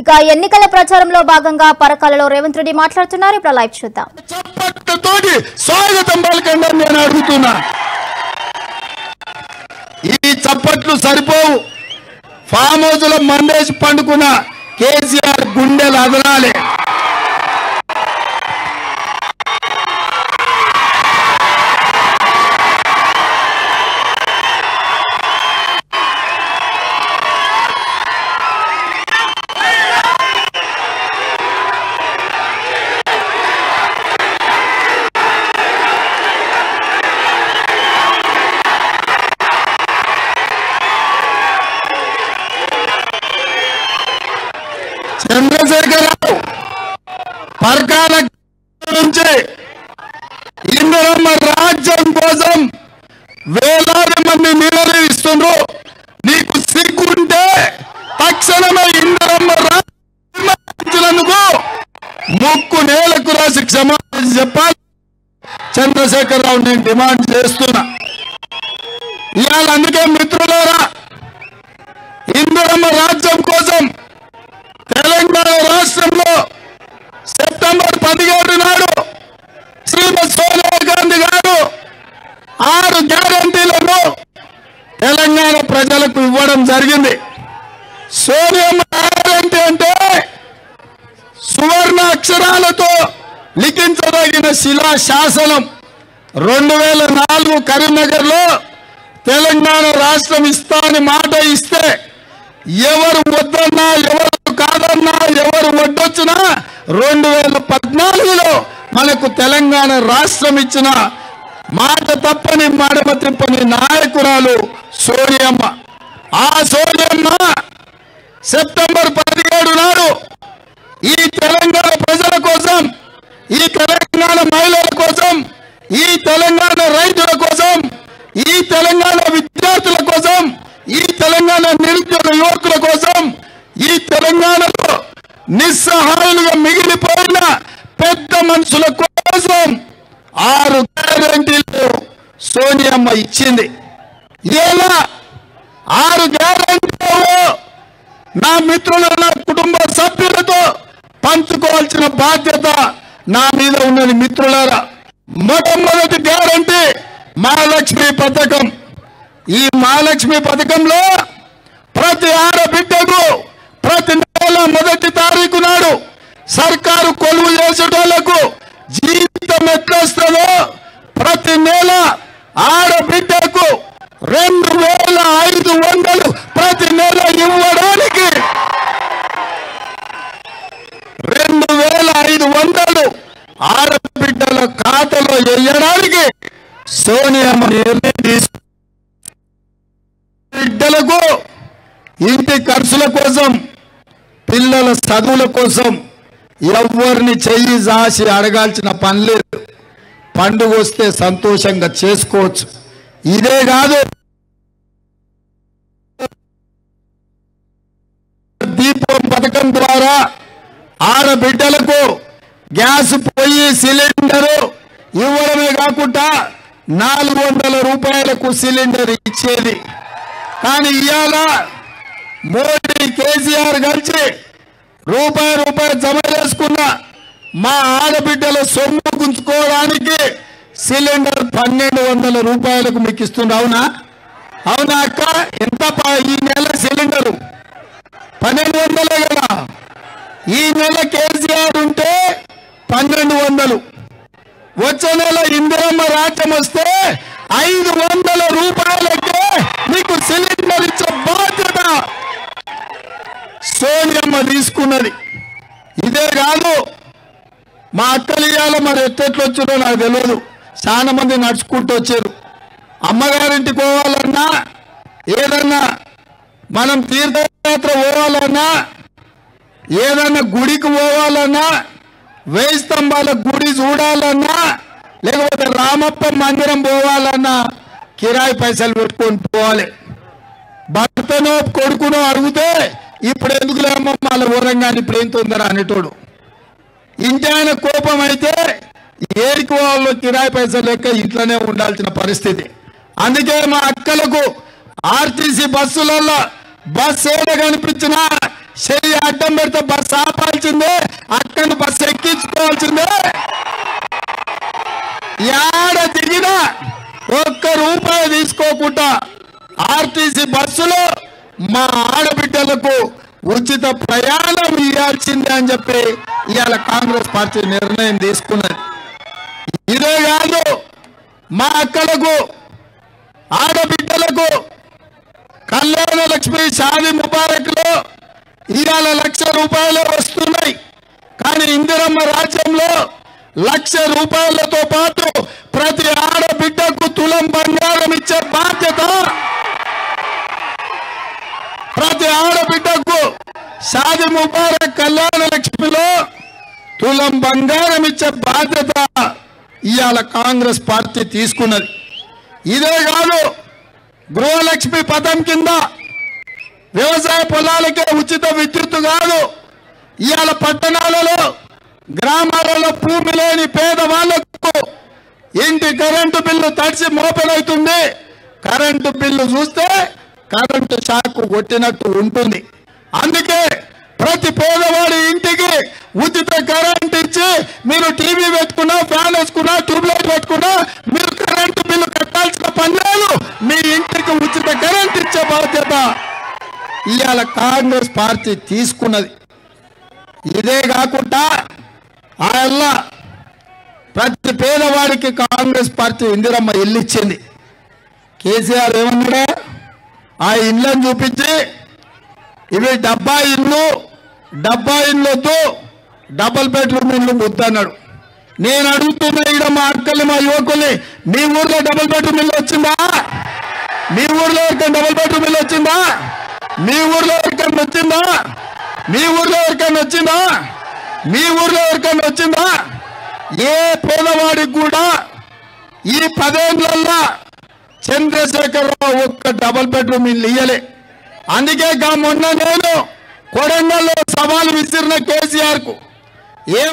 ఇక ఎన్నికల ప్రచారంలో భాగంగా పరకాలలో రేవంత్ రెడ్డి మాట్లాడుతున్నారు ఇప్పుడు లైవ్ చూద్దాం చప్పట్లతోటి స్వాగతం పలకండి అని నేను అడుగుతున్నా ఈ చప్పట్లు సరిపోవు ఫామ్ హౌస్ లో మండేసి పండుకున్న కేసీఆర్ గుండెలు అదనాలి చంద్రశేఖరరావు పరకాల నుంచి ఇందిరమ్మ రాజ్యం కోసం వేలాది మంది నిలదీస్తుండ్రు నీకు సిగ్గుంటే తక్షణమే ఇందిరమ్మ రాజ్యందుకు ముక్కు నేలకు రాసి క్షమాపణ చెప్పాలి చంద్రశేఖరరావు నేను డిమాండ్ చేస్తున్నా ఇవాళ అందుకే మిత్రులారా ఇందిరమ్మ రాజ్యం కోసం తెలంగాణ రాష్ట్రంలో సెప్టెంబర్ పదిహేడు నాడు శ్రీమతి సోనియా గాంధీ గారు ఆరు గ్యారంటీలను తెలంగాణ ప్రజలకు ఇవ్వడం జరిగింది సోనియమ్మ గ్యారంటీ అంటే సువర్ణ అక్షరాలతో లిఖించదగిన శిలా శాసనం రెండు వేల నాలుగు కరీంనగర్ లో తెలంగాణ రాష్ట్రం ఇస్తా అని మాట ఇస్తే ఎవరు వద్దన్నా ఎవరు కాదన్నా ఎవరు వడ్డొచ్చినా రెండు వేల పద్నాలుగులో మనకు తెలంగాణ రాష్ట్రం ఇచ్చిన మాట తప్పని మాడమ తిప్పని నాయకురాలు సోనియమ్మ ఆ సోనియమ్మ సెప్టెంబర్ పదిహేడు నాడు ఈ తెలంగాణ ప్రజల కోసం ఈ తెలంగాణ మహిళల కోసం ఈ తెలంగాణ రైతుల కోసం ఈ తెలంగాణ విద్యార్థుల కోసం ఈ తెలంగాణ నిరుద్యోగ యువకుల కోసం ఈ తెలంగాణలో నిస్సహాయులుగా మిగిలిపోయిన పెద్ద మనుషుల కోసం ఆరు గ్యారంటీలు సోనియమ్మ ఇచ్చింది ఇలా ఆరు గ్యారంటీలు నా మిత్రులు నా కుటుంబ సభ్యులతో పంచుకోవాల్సిన బాధ్యత నా మీద ఉన్నది మిత్రులారా మొట్టమొదటి గ్యారంటీ మహాలక్ష్మి పథకం ఈ మహాలక్ష్మి పథకంలో ప్రతి ఆడబిడ్డకు ప్రతి నెల మొదటి తారీఖు నాడు సర్కారు కొలువు చేసేటోళ్లకు జీవితం ఎట్లొస్తుందో ప్రతి నెల ఆడబిడ్డకు రెండు వేల ఐదు వందలు ప్రతి నెల ఇవ్వడానికి రెండు వేల ఐదు వందలు ఆడబిడ్డల ఖాతాలో వేయడానికి సోనియమ్మ నిర్ణయం తీసుకు బిడ్డలకు ఇంటి ఖర్చుల కోసం పిల్లల చదువుల కోసం ఎవరిని చెయ్యి జాసి అడగాల్సిన పని లేదు పండుగ వస్తే సంతోషంగా చేసుకోవచ్చు ఇదే కాదు దీపం పథకం ద్వారా ఆడబిడ్డలకు గ్యాస్ పొయ్యి సిలిండరు ఇవ్వడమే కాకుండా నాలుగు వందల రూపాయలకు సిలిండర్ ఇచ్చేది కానీ ఇవాళ మోడీ కేసీఆర్ కలిసి రూపాయి రూపాయి జమ చేసుకున్న మా ఆడబిడ్డల సొమ్ము గుంచుకోవడానికి సిలిండర్ పన్నెండు వందల రూపాయలకు మీకు ఇస్తుంది అవునా అవునా అక్క ఎంత ప- ఈ నెల సిలిండరు పన్నెండు వందలే కదా ఈ నెల కేసీఆర్ ఉంటే పన్నెండు వందలు వచ్చే నెల ఇందిరమ్మ రాజ్యం వస్తే ఐదు వందల రూపాయలకే మీకు సిలిండర్ ఇచ్చే బాధ్యత సోనియమ్మ తీసుకున్నది ఇదే కాదు మా అక్కలు ఇవాళ మరి ఎట్టెట్లు వచ్చారో నాకు తెలియదు చాలా మంది నడుచుకుంటూ వచ్చారు అమ్మగారింటికి పోవాలన్నా ఏదన్నా మనం తీర్థయాత్ర పోవాలన్నా ఏదన్నా గుడికి పోవాలన్నా వేయి స్తంభాల గుడి చూడాలన్నా లేకపోతే రామప్ప మందిరం పోవాలన్నా కిరాయి పైసలు పెట్టుకొని పోవాలి భర్తనో కొడుకునో అడిగితే ఇప్పుడు ఎందుకు లేమో వాళ్ళ ఊరంగాని ఇప్పుడు ఏం తొందర అనేటోడు ఇంటి ఆయన కోపం అయితే ఏరికి వాళ్ళు కిరాయి పైసలు లెక్క ఇంట్లోనే ఉండాల్సిన పరిస్థితి అందుకే మా అక్కలకు ఆర్టీసీ బస్సులలో బస్ ఏడ కనిపించినా చెయ్యి అడ్డం పెడితే బస్ ప్రయాణం ఇవ్వాల్సిందే అని చెప్పి ఇవాళ కాంగ్రెస్ పార్టీ నిర్ణయం తీసుకున్నది ఇదే కాదు మా అక్కలకు ఆడబిడ్డలకు కళ్యాణ లక్ష్మి షాది ముబారక్ లో ఇవాళ లక్ష రూపాయలు వస్తున్నాయి కానీ ఇందిరమ్మ రాజ్యంలో లక్ష రూపాయలతో పాటు ప్రతి ఆడబిడ్డకు తులం బంగారం ఇచ్చే బాధ్యత ప్రతి ఆడబిడ్డకు షాది ముబారక్ కళ్యాణ లక్ష్మిలో తులం బంగారం ఇచ్చే బాధ్యత ఇవాళ కాంగ్రెస్ పార్టీ తీసుకున్నది ఇదే కాదు గృహలక్ష్మి పథకం కింద వ్యవసాయ పొలాలకే ఉచిత విద్యుత్ కాదు ఇవాళ పట్టణాలలో గ్రామాలలో భూమి లేని పేదవాళ్లకు ఇంటి కరెంటు బిల్లు తడిసి మోపెనవుతుంది కరెంటు బిల్లు చూస్తే కరెంటు షాక్ కొట్టినట్టు ఉంటుంది అందుకే ప్రతి పేదవాడి ఇంటికి ఉచిత కరెంట్ ఇచ్చి మీరు టీవీ పెట్టుకున్నా ఫ్యాన్ వేసుకున్నా ట్యూబ్లైట్ పెట్టుకున్నా మీరు కరెంటు బిల్లు కట్టాల్సిన పని లేదు మీ ఇంటికి ఉచిత కరెంట్ ఇచ్చే బాధ్యత ఇవాళ కాంగ్రెస్ పార్టీ తీసుకున్నది ఇదే కాకుండా ఆయన ప్రతి పేదవాడికి కాంగ్రెస్ పార్టీ ఇందిరమ్మ ఇల్లు ఇచ్చింది కేసీఆర్ ఏమన్నాడా ఆ ఇళ్ళని చూపించి ఇవి డబ్బా ఇల్లు డబ్బా ఇల్లు వద్దు డబల్ బెడ్రూమ్ ఇల్లు వద్దన్నాడు నేను అడుగుతున్న ఈడ మా అక్కల్ని మా యువకుల్ని మీ ఊర్లో డబుల్ బెడ్రూమ్ ఇల్లు వచ్చిందా మీ ఊర్లో ఎవరికైనా డబుల్ బెడ్రూమ్ ఇల్లు వచ్చిందా మీ ఊర్లో ఎవరికైనా వచ్చిందా మీ ఊర్లో ఎవరికైనా వచ్చిందా మీ ఊర్లో ఎవరికైనా వచ్చిందా ఏ పేదవాడికి కూడా ఈ పదేళ్లలో చంద్రశేఖరరావు ఒక్క డబుల్ బెడ్రూమ్ ఇల్లు ఇయ్యలే అందుకే గా మొన్న నేను కొడంగల్లో సవాలు విసిరిన కేసీఆర్ కు ఏం